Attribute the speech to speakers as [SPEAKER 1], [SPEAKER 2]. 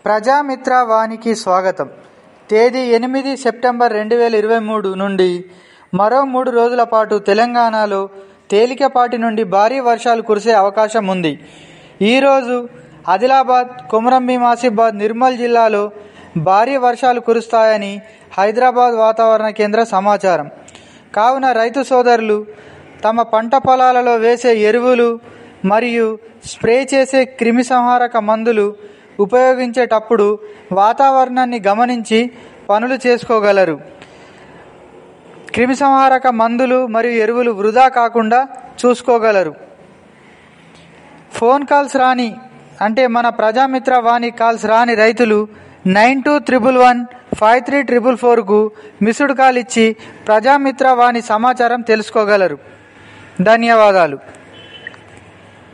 [SPEAKER 1] ప్రజామిత్ర వానికి స్వాగతం తేదీ ఎనిమిది సెప్టెంబర్ రెండు వేల ఇరవై మూడు నుండి మరో మూడు రోజుల పాటు తెలంగాణలో తేలికపాటి నుండి భారీ వర్షాలు కురిసే అవకాశం ఉంది ఈరోజు ఆదిలాబాద్ కొమరంభీం ఆసిఫాబాద్ నిర్మల్ జిల్లాలో భారీ వర్షాలు కురుస్తాయని హైదరాబాద్ వాతావరణ కేంద్ర సమాచారం కావున రైతు సోదరులు తమ పంట పొలాలలో వేసే ఎరువులు మరియు స్ప్రే చేసే క్రిమిసంహారక మందులు ఉపయోగించేటప్పుడు వాతావరణాన్ని గమనించి పనులు చేసుకోగలరు క్రిమిసంహారక మందులు మరియు ఎరువులు వృధా కాకుండా చూసుకోగలరు ఫోన్ కాల్స్ రాని అంటే మన ప్రజామిత్ర వాణి కాల్స్ రాని రైతులు nine two triple one five three triple ఫోర్కు మిస్డ్ కాల్ ఇచ్చి ప్రజామిత్ర వాణి సమాచారం తెలుసుకోగలరు ధన్యవాదాలు